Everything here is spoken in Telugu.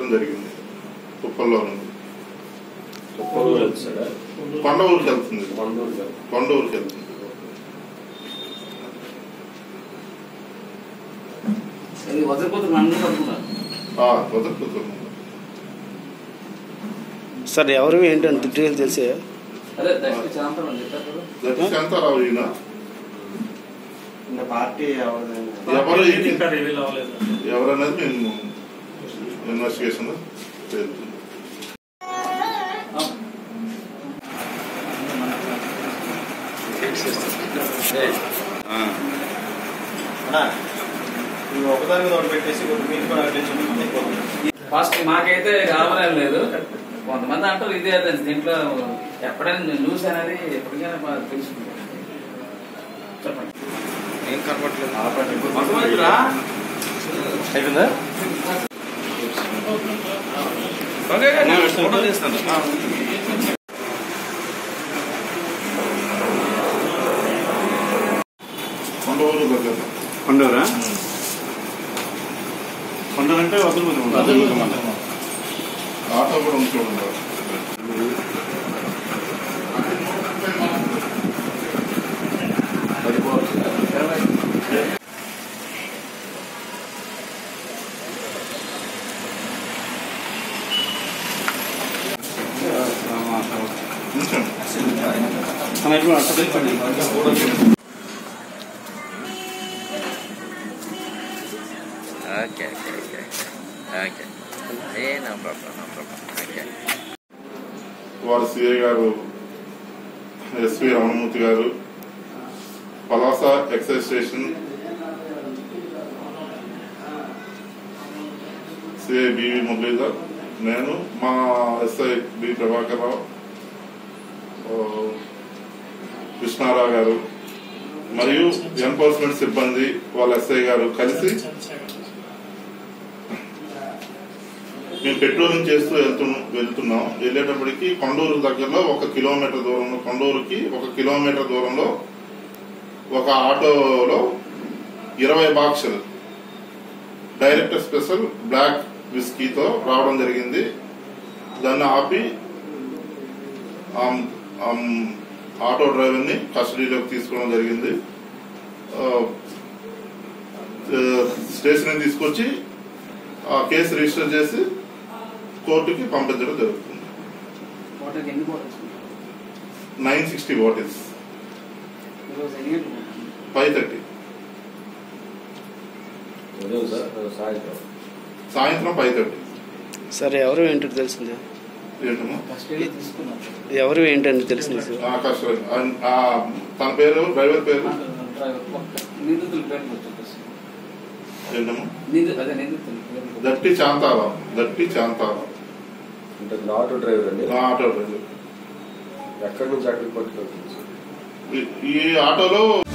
తరలించడం జరిగింది కుప్పల్లో నుండి కుప్పలు వెళ్తాడా కొండ ఊరికి వెళ్తుంది మండూరు కాదు. కొండ ఊరికి వెళ్తుంది ఇది వదిలిపోతే నన్ను పడుతున్నారు ఆ, వదలుకుతుంది సార్ ఎవరు ఏంటి అని డీటెయిల్స్ తెలిసే అదే దక్షిణ చాంతం అని చెప్పారు కదా. దక్షిణాంతరావు ఈయన ఇంకా పార్టీ ఎవరిదైనా ఎవరు ఇది ఇంకా రివీల్ అవ్వలేదు ఎవరనేది మేము ఇన్వెస్టిగేషన్ చేస్తుంది ఆ, అన్నా, నువ్వు ఒకదానికి తోడు పెట్టేసి మీరు కూడా అడ్డించండి ఫస్ట్ మాకైతే కావాలని లేదు కొంతమంది అంటారు ఇదే అదే దీంట్లో ఎప్పుడైనా న్యూస్ అనేది ఎప్పటికైనా బాగా తెలుసుకుంటాం చెప్పండి ఏం కనపట్లేదు మొట్టమొదటిరా అయిపోయిందా కొండ ఊరు దగ్గర కొండవరా కొండలంటే వదులుకుందాం ఆటో కూడా ఉంటూ ఉన్నారు ఉంచండి Okay, okay, okay. Okay. Eh, no problem, no problem. Okay. వారు సిఐ గారు ఎస్వి రమణమూర్తి గారు Palasa excise station CI BV Muralidhar నేను మా ఎస్ఐ బి ప్రభాకర్ రావు ఆ, కృష్ణారావు గారు మరియు ఎన్ఫోర్స్మెంట్ సిబ్బంది వాళ్ళ ఎస్ఐ గారు కలిసి మేము పెట్రోలింగ్ చేస్తూ వెళ్తున్నాం వెళ్తున్నాం వెళ్ళేటప్పటికి కొండూరు దగ్గరలో ఒక కిలోమీటర్ దూరంలో కొండూరుకి ఒక కిలోమీటర్ దూరంలో ఒక ఆటోలో ఇరవై బాక్సులు డైరెక్ట్ స్పెషల్ బ్లాక్ విస్కీతో రావడం జరిగింది దాన్ని ఆపి ఆమ్- ఆమ్ ఆటో డ్రైవర్ని కస్టడీలోకి తీసుకోవడం జరిగింది ఆ, స్టేషన్ తీసుకొచ్చి ఆ కేసు రిజిస్టర్ చేసి కోర్టుకి పంపించడం జరుగుతుంది వాటికి ఎన్ని బాటిల్స్ నైన్ సిక్స్టీ బాటిల్స్ ఈరోజు ఎన్ని గంటలకు ఉంటుంది? ఫైవ్ థర్టీ ఉదయం సార్ సాయంత్రం సాయంత్రం ఫైవ్ థర్టీ సార్ ఎవరు ఏంటో తెలిసింది ఏంటమ్మా కస్టడీలో తీసుకున్నారు ఎవరు ఏంటని తెలిసింది సార్ ఆకాశ్ ఆ- ఆ తన పేరు డ్రైవర్ పేరు డ్రైవర్ ఒక్క నిందితుల పేరు చెప్పేసి ఏంటమ్మా నింది అదే నిందితుల పేరు దట్టి చాంతారావు దట్టి చాంతారావు అంటే ఇది ఆటో డ్రైవర్ అండి ఆ ఆటో డ్రైవర్ ఎక్కడి నుంచి ఎక్కడికి పట్టుకెళ్తుంది సార్ ఈ- ఈ ఆటోలో